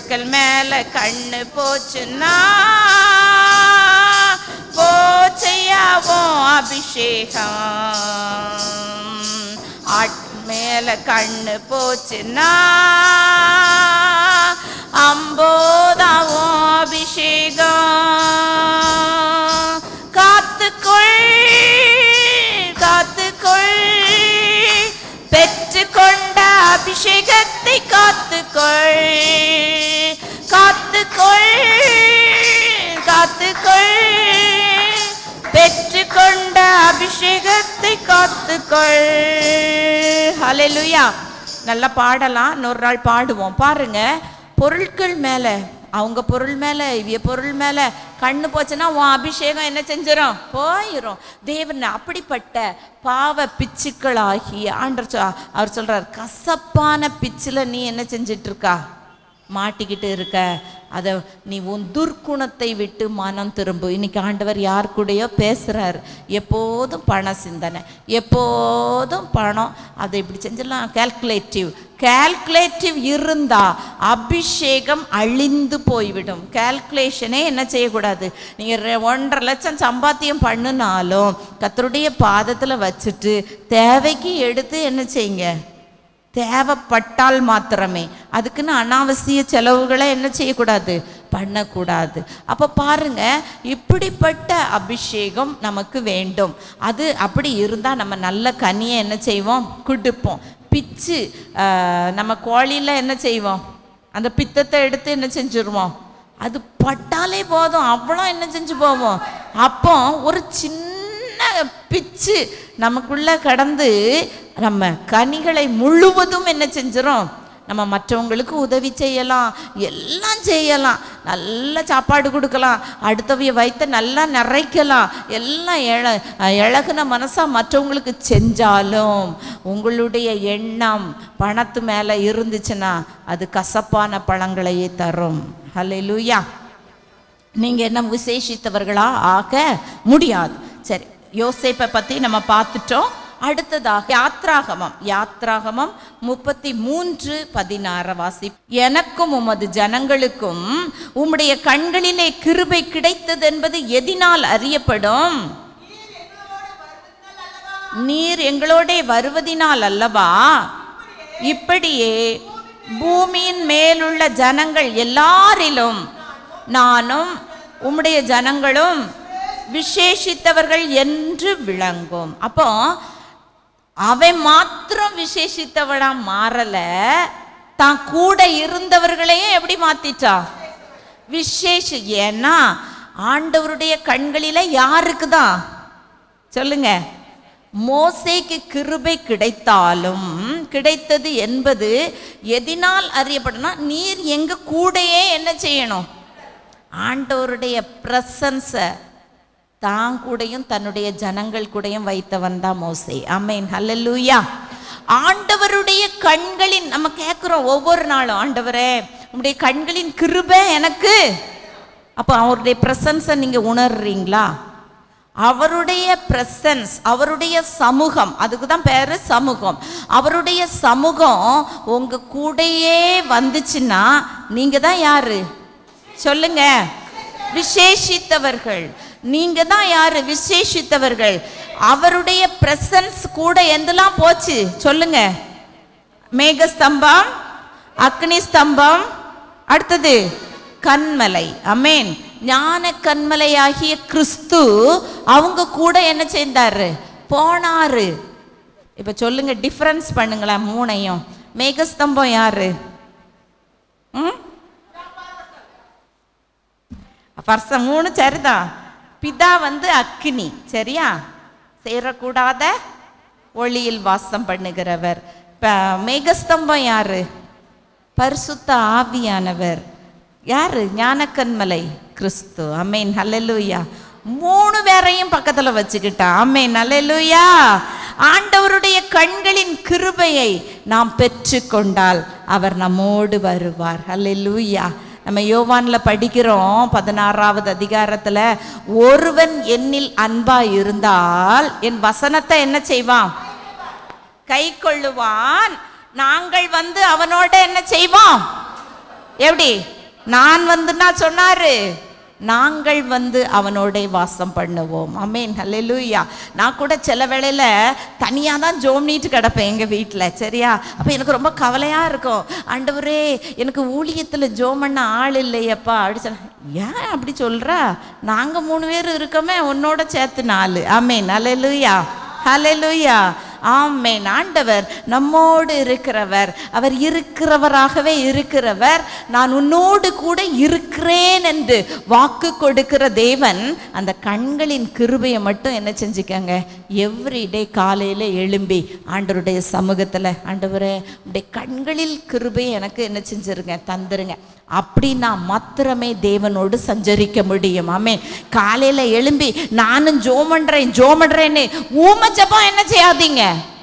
பொருட்கள் மேல கண்ணு போச்சுன்னா போச்சையாவும் அபிஷேகம் ஆட் மேல கண்ணு போச்சுன்னா அம்போதாவும் அபிஷேகம் காத்துக்கொள் காத்துக்கொள் பெற்றுக்கொண்ட அபிஷேகத்தை காத்துக்கொள் காத்துக்கொள் காத்துக்கொள் பெற்றுக்கொண்ட அபிஷேகத்தை காத்துக்கொள் ஹalleluya நல்லா பாடலாம் இன்னொரு நாள் பாடுவோம் பாருங்க பொருட்கள் மேல அவங்க பொருள் மேல இவிய பொருள் மேல கண்ணு போச்சுன்னா உன் அபிஷேகம் என்ன செஞ்சிடும் போயிரும் தேவன் அப்படிப்பட்ட பாவ பிச்சுக்களாகிய ஆண்டர் சொ- அவர் சொல்றார் கசப்பான பிச்சுல நீ என்ன செஞ்சிட்டு இருக்கா மாட்டிக்கிட்டு இருக்க அதை நீ உன் துர்க்குணத்தை விட்டு மனம் திரும்பு இன்னைக்கு ஆண்டவர் யார் கூடயோ பேசுறாரு எப்போதும் பண சிந்தனை எப்போதும் பணம் அதை இப்படி செஞ்சிடலாம் கால்குலேட்டிவ் கால்குலேட்டிவ் இருந்தா அபிஷேகம் அழிந்து போய்விடும் கால்குலேஷனே என்ன செய்யக்கூடாது நீங்க ரெ- ஒன்றரை லட்சம் சம்பாத்தியம் பண்ணுனாலும் கத்தருடைய பாதத்துல வச்சுட்டு தேவைக்கு எடுத்து என்ன செய்யுங்க தேவைப்பட்டால் மாத்திரமே அதுக்குன்னு அனாவசிய செலவுகளை என்ன செய்யக்கூடாது பண்ணக்கூடாது அப்போ பாருங்க இப்படிப்பட்ட அபிஷேகம் நமக்கு வேண்டும் அது அப்படி இருந்தால் நம்ம நல்ல கனியை என்ன செய்வோம் குடுப்போம் பிச்சு ஆஹ், நம்ம கோழியில் என்ன செய்வோம் அந்த பித்தத்தை எடுத்து என்ன செஞ்சுருவோம் அது பட்டாலே போதும் அவ்வளோ என்ன செஞ்சு போவோம் அப்போ ஒரு சின்ன பிச்சு நமக்குள்ள கடந்து நம்ம கனிகளை முழுவதும் என்ன செஞ்சிரும் நம்ம மற்றவங்களுக்கு உதவி செய்யலாம் எல்லாம் செய்யலாம் நல்ல சாப்பாடு கொடுக்கலாம் அடுத்தவைய வயிற்ற நல்லா நிறைக்கலாம் எல்லாம் எழ இழகுன மனசாக மற்றவங்களுக்கு செஞ்சாலும் உங்களுடைய எண்ணம் பணத்து மேலே இருந்துச்சுன்னா அது கசப்பான பழங்களையே தரும் ஹalleluya நீங்க என்ன விசேஷித்தவர்களா ஆக முடியாது சரி யோசேப்பை பத்தி நம்ம பார்த்துட்டோம் அடுத்ததாக யாத்ராகமம் யாத்ராகமம் முப்பத்தி மூன்று பதினாறு வாசி எனக்கும் உமது ஜனங்களுக்கும் உம்முடைய கண்களிலே கிருபை கிடைத்தது என்பது எதினால் அறியப்படும் நீர் எங்களோடே வருவதினால் அல்லவா இப்படியே பூமியின் மேலுள்ள ஜனங்கள் எல்லாரிலும் நானும் உம்முடைய ஜனங்களும் விசேஷித்தவர்கள் என்று விளங்கும் அப்போ அவன் மாத்திரம் விசேஷித்தவனா மாறல தான் கூட இருந்தவர்களையும் எப்படி மாத்திட்டான் விசேஷ ஏன்னா ஆண்டவருடைய கண்களில யாருக்கு தான் சொல்லுங்க மோசேக்கு கிருபை கிடைத்தாலும் கிடைத்தது என்பது எதினால் அறியப்படும்னா நீர் எங்க கூடயே என்ன செய்யணும் ஆண்டவருடைய பிரசன்ஸை தான் கூடயும் தன்னுடைய ஜனங்கள் கூடயும் வைத்தவன் தான் மோசே அமேன் ஹalleluya ஆண்டவருடைய கண்களின் நம்ம கேட்குறோம் ஒவ்வொரு நாளும் ஆண்டவரே உங்களுடைய கண்களின் கிருபை எனக்கு அப்போ அவருடைய பிரசன்ஸை நீங்க உணர்றீங்களா அவருடைய பிரசன்ஸ் அவருடைய சமூகம் அதுக்கு தான் பேரு சமூகம் அவருடைய சமூகம் உங்க கூடயே வந்துச்சுன்னா நீங்க தான் யாரு சொல்லுங்க விசேஷித்தவர்கள் நீங்க தான் யாரு விசேஷித்தவர்கள் அவருடைய பிரசன்ஸ் கூட எந்தெல்லாம் போச்சு சொல்லுங்க மேகஸ்தம்பம் அக்னி ஸ்தம்பம் அடுத்தது கண்மலை அமேன் ஞான கண்மலையாகிய கிறிஸ்து அவங்க கூட என்ன செய்தாரு போனாரு இப்ப சொல்லுங்க டிஃபரன்ஸ் பண்ணுங்களேன் மூணையும் மேகஸ்தம்பம் யாரு ம் வருஷம் மூணு சரிதான் பிதா வந்து அக்கினி சரியா சேரக்கூடாத ஒளியில் வாசம் பண்ணுகிறவர் இப்போ மேகஸ்தம்பம் யாரு பரிசுத்த ஆவியானவர் யாரு ஞானக்கண்மலை கிறிஸ்து அமேன் ஹalleluya மூணு பேரையும் பக்கத்துல வச்சுக்கிட்டா அமேன் ஹalleluya ஆண்டவருடைய கண்களின் கிருபையை நாம் பெற்றுக்கொண்டால் அவர் நம்மோடு வருவார் ஹalleluya நம்ம யோவான்ல படிக்கிறோம் பதினாறாவது அதிகாரத்துல ஒருவன் என்னில் அன்பா இருந்தால் என் வசனத்தை என்ன செய்வான் கை கொள்ளுவான் நாங்கள் வந்து அவனோட என்ன செய்வோம் எப்படி நான் வந்துன்னா சொன்னாரு நாங்கள் வந்து அவனோட வாசம் பண்ணுவோம் அமேன் ஹalleluya நான் கூட சில வேளையில தனியாக தான் ஜோம்னிட்டு கிடப்பேன் எங்கள் வீட்டில் சரியா அப்போ எனக்கு ரொம்ப கவலையாக இருக்கும் ஆண்டவரே எனக்கு ஊழியத்தில் ஜோம் பண்ண ஆள் இல்லையப்பா அப்படி சொன்ன ஏன் அப்படி சொல்கிறா நாங்கள் மூணு பேர் இருக்கோமே உன்னோட சேர்த்து நாலு அமேன் ஹalleluya ஹalleluya ஆமென் ஆண்டவர் நம்மோடு இருக்கிறவர் அவர் இருக்கிறவராகவே இருக்கிறவர் நான் உன்னோடு கூட இருக்கிறேன் என்று வாக்கு கொடுக்கிற தேவன் அந்த கண்களின் கிருபையை மட்டும் என்ன செஞ்சுக்கங்க எவ்ரிடே காலையில் எழும்பி ஆண்டவருடைய சமூகத்தில் ஆண்டவரே உடைய கண்களில் கிருபை எனக்கு என்ன செஞ்சிருங்க தந்துருங்க அப்படின்னா மாத்திரமே தேவனோடு சஞ்சரிக்க முடியும் ஆமே காலையில எழும்பி நானும் ஜோம் பண்றேன் ஜோம் பண்றேன்னு ஊம ஜெபம் என்ன செய்யாதீங்க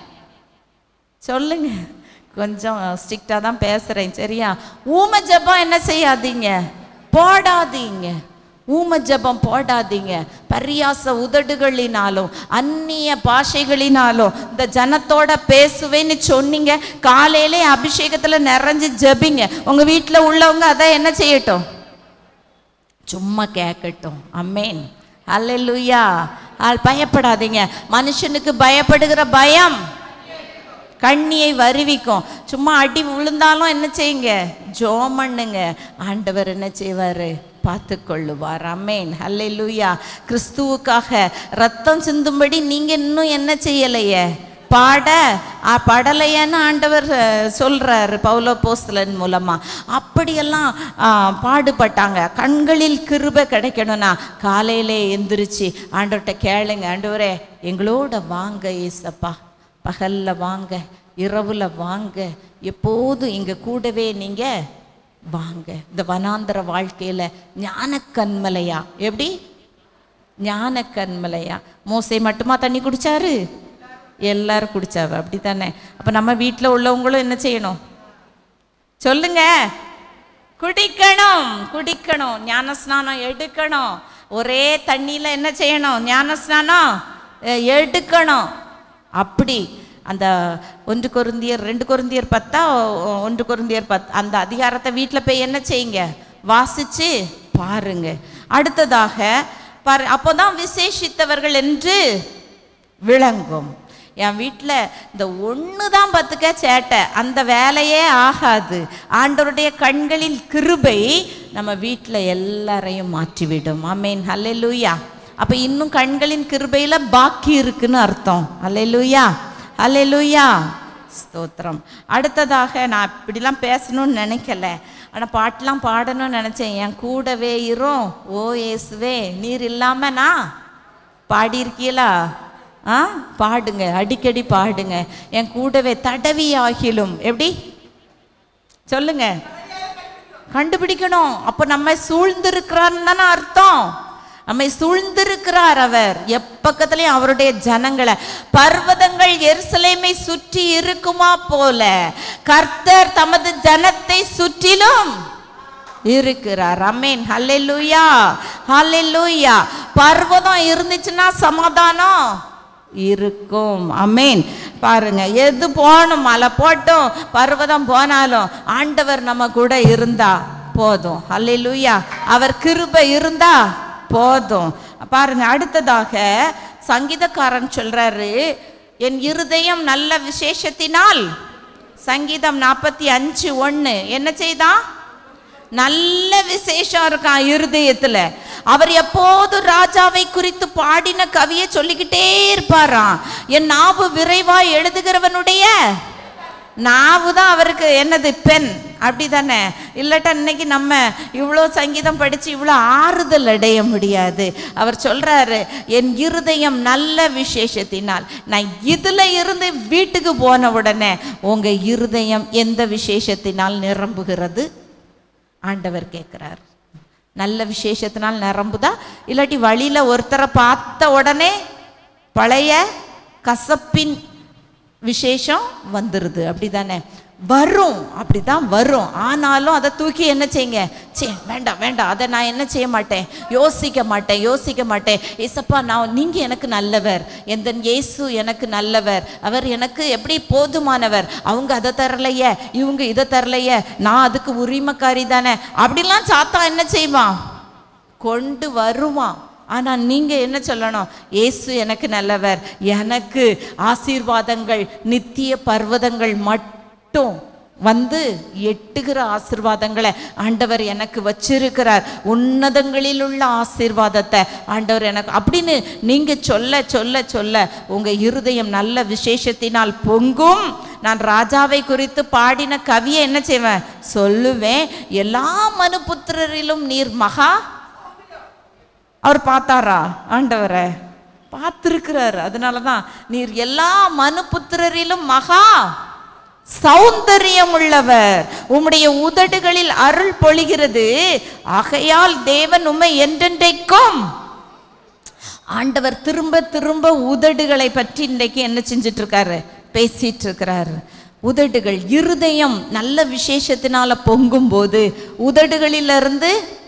சொல்லுங்க கொஞ்சம் ஸ்ட்ரிக்டாக தான் பேசுறேன் சரியா ஊம ஜெபம் என்ன செய்யாதீங்க போடாதீங்க ஊம ஜெபம் போடாதீங்க பரியாச உதடுகளினாலும் அந்நிய பாஷைகளினாலும் இந்த ஜனத்தோட பேசுவேன்னு சொன்னீங்க காலையிலே அபிஷேகத்துல நிறைஞ்சு ஜெபிங்க உங்க வீட்டில் உள்ளவங்க அதை என்ன செய்யட்டும் சும்மா கேட்கட்டும் அம்மேன் அல்லேலூயா ஆள் பயப்படாதீங்க மனுஷனுக்கு பயப்படுகிற பயம் கண்ணியை வருவிக்கும் சும்மா அடி விழுந்தாலும் என்ன செய்யுங்க ஜோம் பண்ணுங்க ஆண்டவர் என்ன செய்வார் பார்த்து கொள்ளுவார் அம்மேன் அல்லேலூயா கிறிஸ்துவுக்காக ரத்தம் சிந்தும்படி நீங்கள் இன்னும் என்ன செய்யலையே பாட ஆ, படலையன்னு ஆண்டவர் அஹ், சொல்றாரு பவுலோ போஸ்தலன் மூலமா அப்படியெல்லாம் ஆ, பாடுபட்டாங்க கண்களில் கிருபை கிடைக்கணும்னா காலையிலே எந்திரிச்சு ஆண்டவர்கிட்ட கேளுங்க ஆண்டவரே எங்களோட வாங்க ஏசப்பா பகல்ல வாங்க இரவுல வாங்க எப்போதும் எங்க கூடவே நீங்க வாங்க இந்த வனாந்தர வாழ்க்கையில ஞான கண்மலையா எப்படி ஞான கண்மலையா மோசை மட்டுமா தண்ணி குடிச்சாரு எல்லாரும் குடிச்சாவ அப்படித்தானே அப்ப நம்ம வீட்டில் உள்ளவங்களும் என்ன செய்யணும் சொல்லுங்க குடிக்கணும் குடிக்கணும் ஞான ஸ்நானம் எடுக்கணும் ஒரே தண்ணியில என்ன செய்யணும் ஞான ஸ்நானம் அஹ், எடுக்கணும் அப்படி அந்த ஒன்று கொருந்தியர் ரெண்டு கொருந்தியர் பத்தா ஒ- ஒன்று கொருந்தியர் பத் அந்த அதிகாரத்தை வீட்டில் போய் என்ன செய்யுங்க வாசிச்சு பாருங்க அடுத்ததாக பாரு அப்போதான் விசேஷித்தவர்கள் என்று விளங்கும் என் வீட்டில் இந்த ஒன்று தான் பத்துக்க சேட்டை அந்த வேலையே ஆகாது ஆண்டவருடைய கண்களில் கிருபை நம்ம வீட்டில் எல்லாரையும் மாற்றிவிடும் ஆமேன் ஹல்லேலூயா அப்போ இன்னும் கண்களின் கிருபையில் பாக்கி இருக்குன்னு அர்த்தம் ஹல்லேலூயா ஹல்லேலூயா ஸ்தோத்திரம் அடுத்ததாக நான் இப்படிலாம் பேசணும்னு நினைக்கல ஆனால் பாட்டெலாம் பாடணும்னு நினச்சேன் என் கூடவே இரும் ஓ இயேசுவே நீர் இல்லாம நான் பாடியிருக்கீங்களா ஆ பாடுங்க அடிக்கடி பாடுங்க என் கூடவே தடவி ஆகிலும் எப்படி சொல்லுங்க கண்டுபிடிக்கணும் அப்போ நம்ம சூழ்ந்திருக்கிறான்னு தானே அர்த்தம் நம்மை சூழ்ந்திருக்கிறார் அவர் எப்பக்கத்துலயும் அவருடைய ஜனங்களை பர்வதங்கள் எருசலேமை சுற்றி இருக்குமா போல கர்த்தர் தமது ஜனத்தை சுற்றிலும் இருக்கிறார் அமேன் ஹல்லேலூயா ஹல்லேலூயா பர்வதம் இருந்துச்சுன்னா சமாதானம் இருக்கும் அமேன் பாருங்க எது போகணும் மலை போட்டும் பர்வதம் போனாலும் ஆண்டவர் நம்ம கூட இருந்தா போதும் ஹல்லேலூயா அவர் கிருபை இருந்தா போதும் பாருங்க அடுத்ததாக சங்கீதக்காரன் சொல்றாரு என் இருதயம் நல்ல விசேஷத்தினால் சங்கீதம் நாற்பத்தி அஞ்சு ஒன்று என்ன செய்தான் நல்ல விசேஷம் இருக்கான் இருதயத்துல அவர் எப்போது ராஜாவை குறித்து பாடின கவியை சொல்லிக்கிட்டே இருப்பாராம் என் நாவு விரைவா எழுதுகிறவனுடைய நாவு தான் அவருக்கு என்னது பெண் அப்படிதானே இல்லாட்டா இன்னைக்கு நம்ம இவ்வளோ சங்கீதம் படித்து இவ்வளோ ஆறுதல் அடைய முடியாது அவர் சொல்றாரு என் இருதயம் நல்ல விசேஷத்தினால் நான் இதில் இருந்து வீட்டுக்கு போன உடனே உங்க இருதயம் எந்த விசேஷத்தினால் நிரம்புகிறது ஆண்டவர் கேட்குறார் நல்ல விசேஷத்தினால் நிரம்புதா இல்லாட்டி வழியில ஒருத்தரை பார்த்த உடனே பழைய கசப்பின் விசேஷம் வந்துடுது அப்படிதானே வரும் அப்படிதான் வரும் ஆனாலும் அதை தூக்கி என்ன செய்யுங்க சே வேண்டாம் வேண்டாம் அதை நான் என்ன செய்ய மாட்டேன் யோசிக்க மாட்டேன் யோசிக்க மாட்டேன் ஏசப்பா நான் நீங்க எனக்கு நல்லவர் எந்த இயேசு எனக்கு நல்லவர் அவர் எனக்கு எப்படி போதுமானவர் அவங்க அதை தரலையே இவங்க இதை தரலையே நான் அதுக்கு உரிமைக்காரி தானே அப்படிலாம் சாத்தா என்ன செய்வான் கொண்டு வருவான் ஆனா நீங்க என்ன சொல்லணும் இயேசு எனக்கு நல்லவர் எனக்கு ஆசீர்வாதங்கள் நித்திய பர்வதங்கள் மட்டும் வந்து எட்டுகிற ஆசீர்வாதங்களை ஆண்டவர் எனக்கு வச்சிருக்கிறார் உன்னதங்களில் உள்ள ஆசீர்வாதத்தை ஆண்டவர் எனக்கு அப்படின்னு நீங்க சொல்ல சொல்ல சொல்ல உங்க இருதயம் நல்ல விசேஷத்தினால் பொங்கும் நான் ராஜாவை குறித்து பாடின கவியை என்ன செய்வேன் சொல்லுவேன் எல்லா மனுபுத்திரரிலும் நீர் மகா அவர் பார்த்தாரா ஆண்டவரை பார்த்திருக்கிறார் அதனால தான் நீர் எல்லா மனுபுத்திரரிலும் மகா சௌந்தரியம் உள்ளவர் உம்முடைய உதடுகளில் அருள் பொழிகிறது ஆகையால் தேவன் உம்மை என்றென்றைக்கும் ஆண்டவர் திரும்ப திரும்ப உதடுகளை பற்றி இன்றைக்கு என்ன செஞ்சிட்டு இருக்காரு பேசிட்டு இருக்கிறாரு உதடுகள் இருதயம் நல்ல விசேஷத்தினால பொங்கும் போது உதடுகளிலிருந்து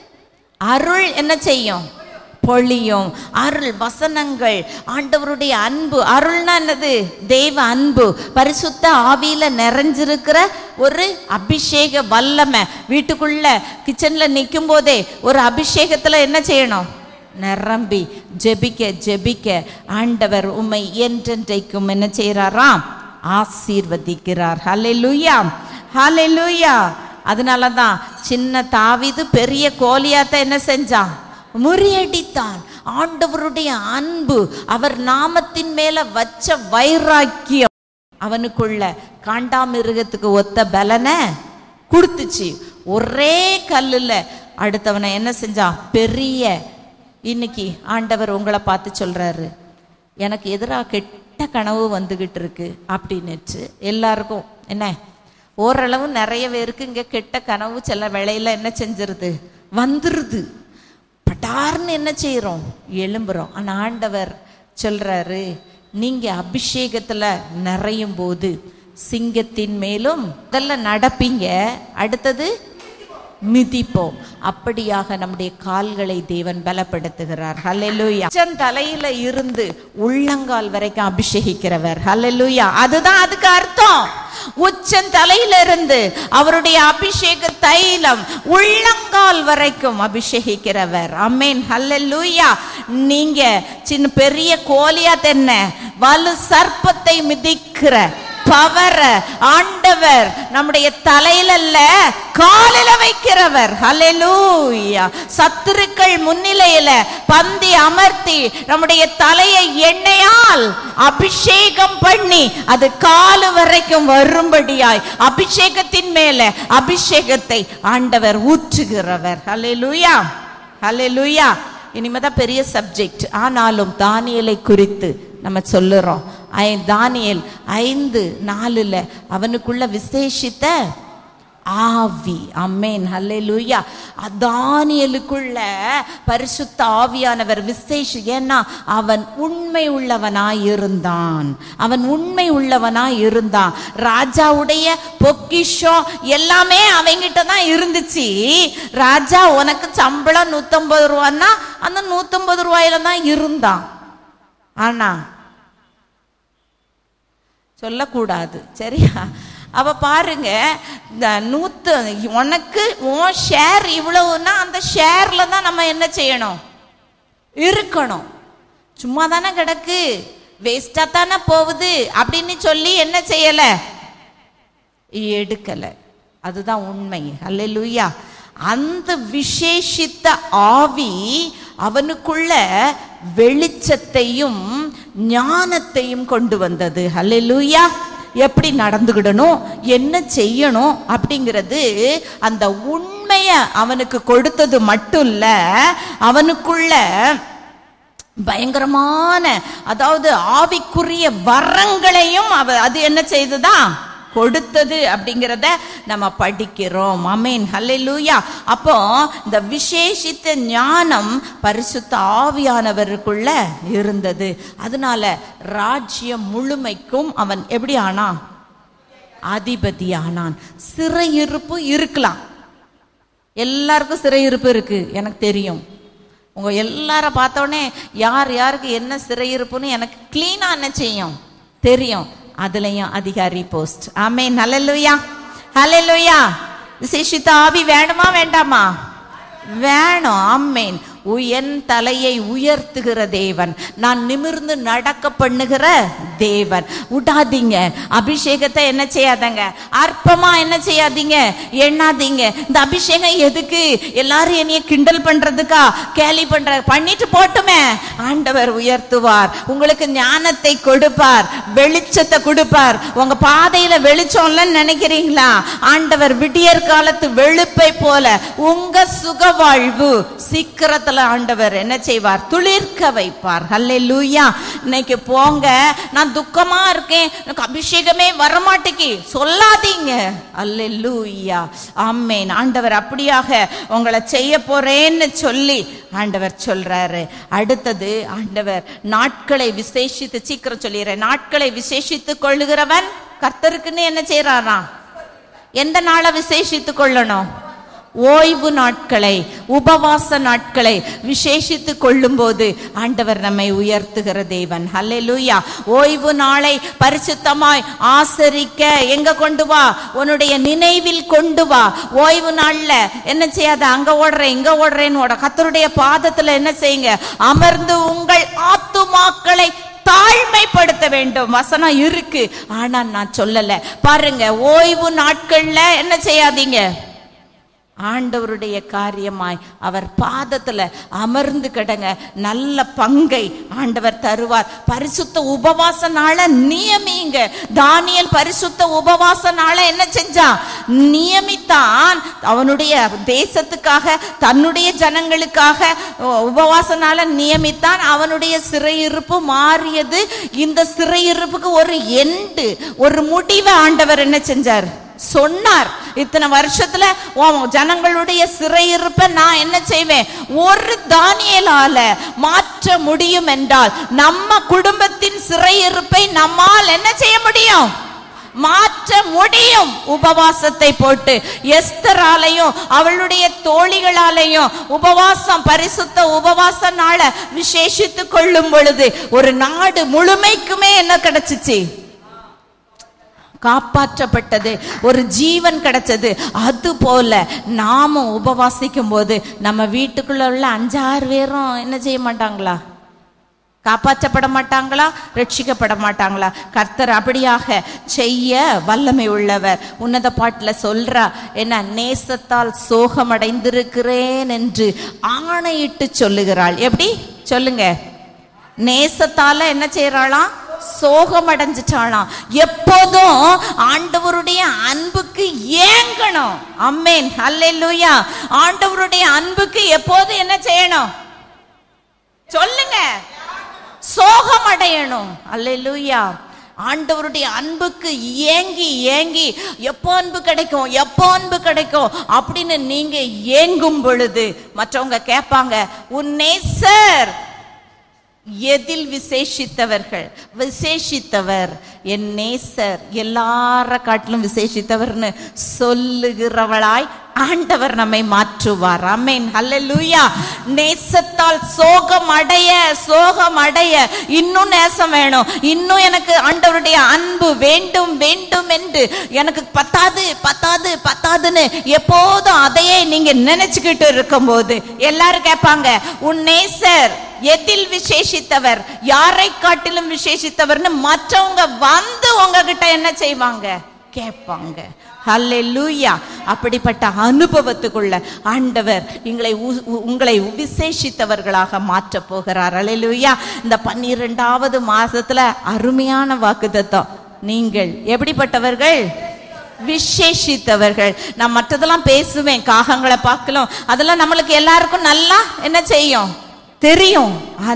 அருள் என்ன செய்யும் பொழியும் அருள் வசனங்கள் ஆண்டவருடைய அன்பு அருள்னா என்னது தெய்வ அன்பு பரிசுத்த ஆவியில நிறைஞ்சிருக்கிற ஒரு அபிஷேக வல்லமை வீட்டுக்குள்ள கிச்சன்ல நிற்கும் போதே ஒரு அபிஷேகத்துல என்ன செய்யணும் நிரம்பி ஜெபிக்க ஜெபிக்க ஆண்டவர் உம்மை என்றென்றைக்கும் என்ன செய்கிறாராம் ஆசீர்வதிக்கிறார் ஹalleluya ஹalleluya அதனால தான் சின்ன தாவீது பெரிய கோலியாத்தை என்ன செஞ்சான் முறியடித்தான் ஆண்டவருடைய அன்பு அவர் நாமத்தின் மேல வச்ச வைராக்கியம் அவனுக்குள்ள காண்டாமிருகத்துக்கு ஒத்த பலனை கொடுத்துச்சு ஒரே கல்லுல அடுத்தவனை என்ன செஞ்சான் பெரிய இன்னைக்கு ஆண்டவர் உங்களை பார்த்து சொல்றாரு எனக்கு எதிராக கெட்ட கனவு வந்துகிட்டு இருக்கு அப்படின்னுச்சு எல்லாருக்கும் என்ன ஓரளவு நிறைய பேருக்கு இங்க கெட்ட கனவு சில வேளையில என்ன செஞ்சிருது வந்துருது பட்டார்னு என்ன செய்றோம் எழும்புறோம் ஆனா ஆண்டவர் சொல்றாரு நீங்க அபிஷேகத்துல நிறையும் போது சிங்கத்தின் மேலும் முதல்ல நடப்பீங்க அடுத்தது மிதிப்போம் அப்படியாக நம்முடைய கால்களை தேவன் பலப்படுத்துகிறார் ஹalleluya தலையில இருந்து உள்ளங்கால் வரைக்கும் அபிஷேகிக்கிறவர் ஹalleluya அதுதான் அதுக்கு அர்த்தம் உச்சன் தலையில இருந்து அவருடைய அபிஷேக தைலம் உள்ளங்கால் வரைக்கும் அபிஷேகிக்கிறவர் அமேன் ஹalleluya நீங்க சின்ன பெரிய கோலியா தென்ன வலு சர்ப்பத்தை மிதிக்கிற பவர ஆண்டவர் நம்முடைய தலையில அல்ல காலில வைக்கிறவர் ஹalleluya சத்துருக்கள் முன்னிலையில பந்தி அமர்த்தி நம்முடைய தலையை எண்ணெயால் அபிஷேகம் பண்ணி அது காலு வரைக்கும் வரும்படியாய் அபிஷேகத்தின் மேல அபிஷேகத்தை ஆண்டவர் ஊற்றுகிறவர் ஹalleluya ஹalleluya இனிமேதான் பெரிய சப்ஜெக்ட் ஆனாலும் தானியலை குறித்து நம்ம சொல்லுறோம் ஐ தானியல் ஐந்து நாலுல அவனுக்குள்ள விசேஷித்த ஆவி அம்மேன் ஹல்லேலூயா தானியலுக்குள்ள பரிசுத்த ஆவியானவர் விசேஷ ஏன்னா அவன் உண்மை உள்ளவனாய் இருந்தான் அவன் உண்மை உள்ளவனாய் இருந்தான் ராஜாவுடைய பொக்கிஷம் எல்லாமே அவங்கிட்ட தான் இருந்துச்சு ராஜா உனக்கு சம்பளம் நூத்தம்பது ரூபான்னா அந்த நூத்தம்பது ரூபாயில தான் இருந்தான் ஆனா சொல்லக்கூடாது சரியா அவ பாருங்க இந்த நூத்து உனக்கு உன் ஷேர் இவ்வளவுன்னா அந்த ஷேர்ல தான் நம்ம என்ன செய்யணும் இருக்கணும் சும்மா தானே கிடக்கு வேஸ்டா தானே போகுது அப்படின்னு சொல்லி என்ன செய்யல எடுக்கல அதுதான் உண்மை அல்லேலூயா அந்த விசேஷித்த ஆவி அவனுக்குள்ள வெளிச்சத்தையும் ஞானத்தையும் கொண்டு வந்தது அல்லேலூயா எப்படி நடந்துக்கிடணும் என்ன செய்யணும் அப்படிங்கிறது அந்த உண்மையை அவனுக்கு கொடுத்தது மட்டும் இல்ல அவனுக்குள்ள பயங்கரமான அதாவது ஆவிக்குரிய வரங்களையும் அவ அது என்ன செய்துதான் கொடுத்தது அப்படிங்கிறத நம்ம படிக்கிறோம் அமேன் ஹல்லேலூயா அப்போ இந்த விசேஷித்த ஞானம் பரிசுத்த ஆவியானவருக்குள்ள இருந்தது அதனால ராஜ்யம் முழுமைக்கும் அவன் எப்படி ஆனா அதிபதியானான் சிறையிருப்பு இருக்கலாம் எல்லாருக்கும் சிறையிருப்பு இருக்கு எனக்கு தெரியும் உங்க எல்லார பார்த்தோன்னே யார் யாருக்கு என்ன சிறையிருப்புன்னு எனக்கு கிளீனா என்ன செய்யும் தெரியும் அதுலயும் அதிகாரி போஸ்ட் ஆமே நல்லலுயா ஹalleluya விசேஷித்த ஆவி வேணுமா வேண்டாமா வேணும் ஆமேன் என் தலையை உயர்த்துகிற தேவன் நான் நிமிர்ந்து நடக்க பண்ணுகிற தேவன் விடாதீங்க அபிஷேகத்தை என்ன செய்யாதங்க அற்பமா என்ன செய்யாதீங்க எண்ணாதீங்க இந்த அபிஷேகம் எதுக்கு எல்லாரும் என்னைய கிண்டல் பண்றதுக்கா கேலி பண்ற பண்ணிட்டு போட்டுமே ஆண்டவர் உயர்த்துவார் உங்களுக்கு ஞானத்தை கொடுப்பார் வெளிச்சத்தை கொடுப்பார் உங்க பாதையில வெளிச்சம் இல்லைன்னு நினைக்கிறீங்களா ஆண்டவர் விடியற் காலத்து வெளுப்பை போல உங்க சுக வாழ்வு சீக்கிரத்துல ஆண்டவர் என்ன செய்வார் துளிர்க்க வைப்பார் ஹல்லேலூயா இன்னைக்கு போங்க நான் துக்கமா இருக்கேன் எனக்கு அபிஷேகமே வரமாட்டேங்கி சொல்லாதீங்க அல்லேலூயா ஆமேன் ஆண்டவர் அப்படியாக உங்களை செய்ய போறேன்னு சொல்லி ஆண்டவர் சொல்றாரு அடுத்தது ஆண்டவர் நாட்களை விசேஷித்து சீக்கிரம் சொல்லிடுறேன் நாட்களை விசேஷித்து கொள்ளுகிறவன் கர்த்தருக்குன்னு என்ன செய்யறாராம் எந்த நாளை விசேஷித்து கொள்ளணும் ஓய்வு நாட்களை உபவாச நாட்களை விசேஷித்து கொள்ளும்போது ஆண்டவர் நம்மை உயர்த்துகிற தேவன் ஹல்லேலூயா ஓய்வு நாளை பரிசுத்தமாய் ஆசரிக்க எங்க கொண்டு வா உன்னுடைய நினைவில் கொண்டு வா ஓய்வு நாள்ல என்ன செய்யாத அங்க ஓடுறேன் இங்க ஓடுறேன்னு ஓட கத்தருடைய பாதத்துல என்ன செய்யுங்க அமர்ந்து உங்கள் ஆத்துமாக்களை தாழ்மைப்படுத்த வேண்டும் வசனம் இருக்கு ஆனா நான் சொல்லல பாருங்க ஓய்வு நாட்கள்ல என்ன செய்யாதீங்க ஆண்டவருடைய காரியமாய் அவர் பாதத்துல அமர்ந்து கிடங்க நல்ல பங்கை ஆண்டவர் தருவார் பரிசுத்த உபவாச நாள நியமிங்க தானியல் பரிசுத்த உபவாச நாள என்ன செஞ்சான் நியமித்தான் அவனுடைய தேசத்துக்காக தன்னுடைய ஜனங்களுக்காக உபவாச நாள நியமித்தான் அவனுடைய சிறையிருப்பு மாறியது இந்த சிறையிருப்புக்கு ஒரு எண்டு ஒரு முடிவை ஆண்டவர் என்ன செஞ்சார் சொன்னார் இத்தனை வருஷத்துல உன் ஜனங்களுடைய சிறையிருப்ப நான் என்ன செய்வேன் ஒரு தானியலால மாற்ற முடியும் என்றால் நம்ம குடும்பத்தின் சிறையிருப்பை நம்மால் என்ன செய்ய முடியும் மாற்ற முடியும் உபவாசத்தை போட்டு எஸ்தராலையும் அவளுடைய தோழிகளாலையும் உபவாசம் பரிசுத்த உபவாச நாள விசேஷித்து கொள்ளும் பொழுது ஒரு நாடு முழுமைக்குமே என்ன கிடைச்சிச்சு காப்பாற்றப்பட்டது ஒரு ஜீவன் கிடைச்சது அது போல நாமும் உபவாசிக்கும் போது நம்ம வீட்டுக்குள்ள உள்ள அஞ்சாறு பேரும் என்ன செய்ய மாட்டாங்களா காப்பாற்றப்பட மாட்டாங்களா ரட்சிக்கப்பட மாட்டாங்களா கர்த்தர் அப்படியாக செய்ய வல்லமை உள்ளவர் உன்னத பாட்டில் சொல்றா என்ன நேசத்தால் சோகமடைந்திருக்கிறேன் என்று ஆணையிட்டு சொல்லுகிறாள் எப்படி சொல்லுங்க நேசத்தால என்ன செய்யறாளாம் சோகம் அடைஞ்சிட்டாளாம் எப்போதும் ஆண்டவருடைய அன்புக்கு ஏங்கணும் அம்மேன் அல்லேலூயா ஆண்டவருடைய அன்புக்கு எப்போதும் என்ன செய்யணும் சொல்லுங்க சோகம் அடையணும் அல்லேலூயா ஆண்டவருடைய அன்புக்கு ஏங்கி ஏங்கி எப்போ அன்பு கிடைக்கும் எப்போ அன்பு கிடைக்கும் அப்படின்னு நீங்க ஏங்கும் பொழுது மற்றவங்க கேட்பாங்க உன் நேசர் எதில் விசேஷித்தவர்கள் விசேஷித்தவர் என் நேசர் எல்லார காட்டிலும் விசேஷித்தவர்னு சொல்லுகிறவளாய் ஆண்டவர் நம்மை மாற்றுவார் அமேன் ஹல்லேலூயா நேசத்தால் சோகம் அடைய சோகம் அடைய இன்னும் நேசம் வேணும் இன்னும் எனக்கு ஆண்டவருடைய அன்பு வேண்டும் வேண்டும் என்று எனக்கு பத்தாது பத்தாது பத்தாதுன்னு எப்போதும் அதையே நீங்க நினைச்சுக்கிட்டு இருக்கும்போது எல்லாரும் கேட்பாங்க உன் நேசர் எதில் விசேஷித்தவர் யாரை காட்டிலும் விசேஷித்தவர்னு மற்றவங்க வந்து உங்ககிட்ட என்ன செய்வாங்க கேட்பாங்க ஹல்லேலூயா அப்படிப்பட்ட அனுபவத்துக்குள்ள ஆண்டவர் எங்களை உ- உ- உங்களை விசேஷித்தவர்களாக மாற்ற போகிறார் ஹல்லேலூயா இந்த பன்னிரெண்டாவது மாசத்துல அருமையான வாக்குத்தத்தம் நீங்கள் எப்படிப்பட்டவர்கள் விசேஷித்தவர்கள் நான் மற்றதெல்லாம் பேசுவேன் காகங்களை பார்க்கலாம் அதெல்லாம் நம்மளுக்கு எல்லாருக்கும் நல்லா என்ன செய்யும் தெரியும் ஆனா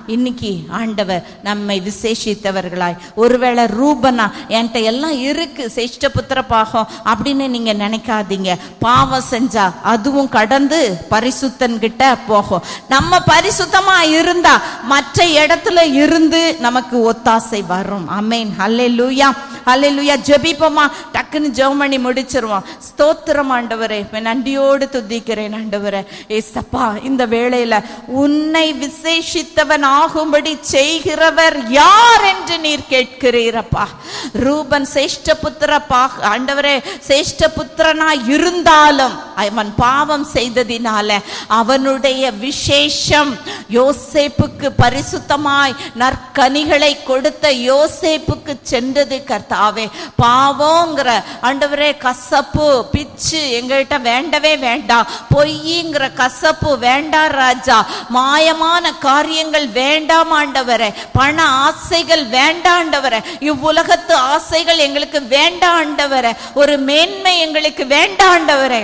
இன்னைக்கு ஆண்டவர் நம்மை விசேஷித்தவர்களாய் ஒருவேளை ரூபனா என்கிட்ட எல்லாம் இருக்கு சேஷ்ட புத்திர பாகம் அப்படின்னு நீங்க நினைக்காதீங்க பாவம் செஞ்சா அதுவும் கடந்து பரிசுத்தன் கிட்ட போகும் நம்ம பரிசுத்தமா இருந்தா மற்ற இடத்துல இருந்து நமக்கு ஒத்தாசை வரும் அமேன் ஹல்லே லூயா ஹல்லே லூயா ஜெபிப்போமா டக்குன்னு ஜெபம் பண்ணி முடிச்சிருவோம் ஸ்தோத்திரம் ஆண்டவரே உம்மை நன்றியோடு துதிக்கிறேன் ஆண்டவரே ஏசப்பா இந்த வேளையில உன்னை விசேஷித்தவன் ஆகும்படி செய்கிறவர் யார் என்று நீர் கேட்கிறீரப்பா ரூபன் சேஷ்ட புத்திர பா ஆண்டவரே சேஷ்ட புத்திரனா இருந்தாலும் அவன் பாவம் செய்ததினால அவனுடைய விசேஷம் யோசேப்புக்கு பரிசுத்தமாய் நற்கனிகளை கொடுத்த யோசேப்புக்கு சென்றது கர்த்தாவே பாவங்கிற ஆண்டவரே கசப்பு பிச்சு எங்கள்கிட்ட வேண்டவே வேண்டாம் பொய்ங்கிற கசப்பு வேண்டாம் ராஜா மாயமான காரியங்கள் வேண்டாம் ஆண்டவரே பண ஆசைகள் வேண்டாண்டவரே இவ்வுலகத்து ஆசைகள் எங்களுக்கு வேண்டாண்டவரே ஒரு மேன்மை எங்களுக்கு வேண்டாண்டவரே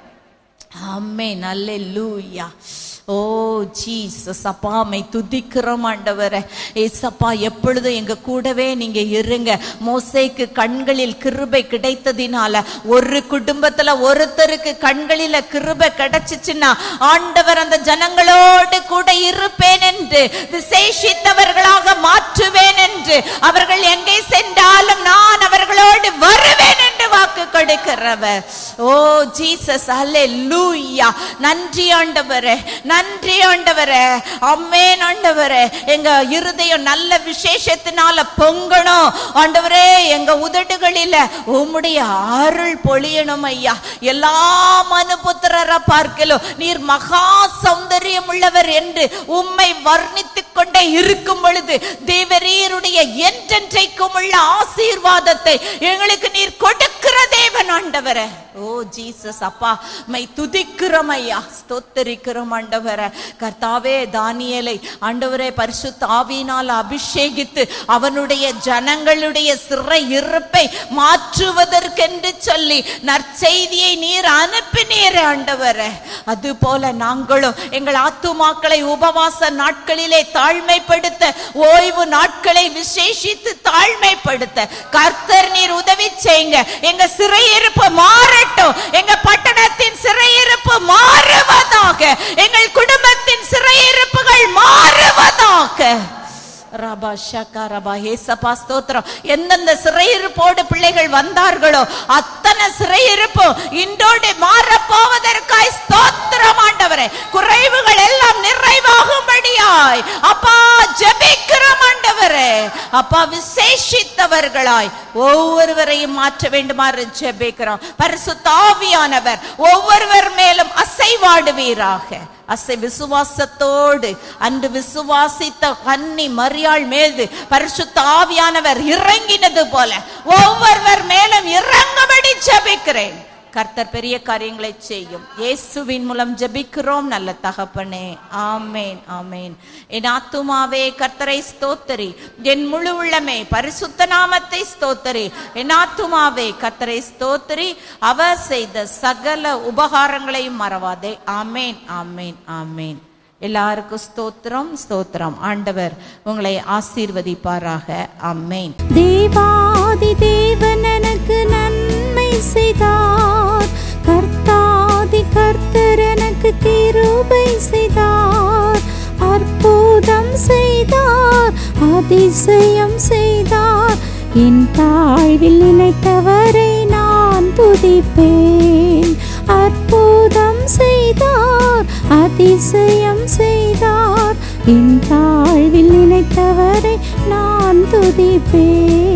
ஆமே நல்ல லூயா ஓ ஜீசஸ் அப்பாமை துதிக்கிறோம் ஆண்டவரே ஏசப்பா எப்பொழுதும் எங்க கூடவே நீங்க இருங்க மோசேக்கு கண்களில் கிருபை கிடைத்ததினால ஒரு குடும்பத்துல ஒருத்தருக்கு கண்களில கிருபை கிடைச்சிச்சுன்னா ஆண்டவர் அந்த ஜனங்களோடு கூட இருப்பேன் என்று விசேஷித்தவர்களாக மாற்றுவேன் என்று அவர்கள் எங்கே சென்றாலும் நான் அவர்களோடு வருவேன் என்று வாக்கு கொடுக்கிறவர் ஓ ஜீசஸ் அல்லே லூயா நன்றி ஆண்டவரே நன்றி ஆண்டவரே அம்மேன் ஆண்டவரே எங்க இருதயம் நல்ல விசேஷத்தினால பொங்கணும் ஆண்டவரே எங்க உதடுகளில உம்முடைய அருள் பொழியணும் ஐயா எல்லா மனுபுத்திரரை பார்க்கலும் நீர் மகா சௌந்தரியம் உள்ளவர் என்று உம்மை வர்ணித்துக் கொண்டே இருக்கும் பொழுது தேவரீருடைய என்றென்றைக்கும் உள்ள ஆசீர்வாதத்தை எங்களுக்கு நீர் கொடுக்கிற தேவன் ஆண்டவரே ஓ ஜீசஸ் அப்பா மை துதிக்கிறோம் ஐயா ஸ்தோத்தரிக்கிறோம் ஆண்டவரே கர்த்தாவே தானியலை ஆண்டவரே பரிசுத்த ஆவியினால் அபிஷேகித்து அவனுடைய ஜனங்களுடைய சிறை இருப்பை மாற்றுவதற்கென்று சொல்லி நற்செய்தியை நீர் அனுப்பினீர் ஆண்டவரே அது போல நாங்களும் எங்கள் ஆத்துமாக்களை உபவாச நாட்களிலே தாழ்மைப்படுத்த ஓய்வு நாட்களை விசேஷித்து தாழ்மைப்படுத்த கர்த்தர் நீர் உதவி செய்யுங்க எங்க சிறையிருப்பு மாறட்டும் எங்க பட்டணத்தின் சிறையிருப்பு மாறுவதாக எங்கள் குடும்பத்தின் சிறையிருப்புகள் மாறுவதாக ரபா ஷகா ரபா ஏசப்பா ஸ்தோத்திரம் எந்தெந்த சிறையிருப்போடு பிள்ளைகள் வந்தார்களோ அத்தனை சிறையிருப்பும் இன்றோடு மாறப் போவதற்காய் ஸ்தோத்திரம் ஆண்டவரே குறைவுகள் எல்லாம் நிறைவாகும்படியாய் அப்பா ஜெபிக்கிறோம் ஆண்டவரே அப்பா விசேஷித்தவர்களாய் ஒவ்வொருவரையும் மாற்ற வேண்டுமாறு ஜெபிக்கிறோம் பரிசுத்த ஆவியானவர் ஒவ்வொருவர் மேலும் அசைவாடுவீராக அசை விசுவாசத்தோடு அன்று விசுவாசித்த கன்னி மரியாள் மேல் பரிசுத்த ஆவியானவர் இறங்கினது போல ஒவ்வொருவர் மேலும் இறங்கும்படி ஜெபிக்கிறேன் கர்த்தர் பெரிய காரியங்களை செய்யும் இயேசுவின் மூலம் ஜெபிக்கிறோம் நல்ல தகப்பனே ஆமேன் ஆமேன் என் ஆத்துமாவே கர்த்தரை ஸ்தோத்தரி என் முழு உள்ளமே பரிசுத்த நாமத்தை ஸ்தோத்தரி என் ஆத்துமாவே கர்த்தரை ஸ்தோத்தரி அவர் செய்த சகல உபகாரங்களையும் மறவாதே ஆமேன் ஆமேன் ஆமேன் எல்லாருக்கும் ஸ்தோத்திரம் ஸ்தோத்திரம் ஆண்டவர் உங்களை ஆசீர்வதிப்பாராக ஆமேன் தேவாதி தேவன் எனக்கு நன்மை செய்தார் கர்த்தாதி கர்த்தர் எனக்கு கிருபை செய்தார் அற்புதம் செய்தார் அதிசயம் செய்தார் என் தாழ்வில் நினைத்தவரை நான் துதிப்பேன் அற்புதம் செய்தார் அதிசயம் செய்தார் என் தாழ்வில் நினைத்தவரை நான் துதிப்பேன்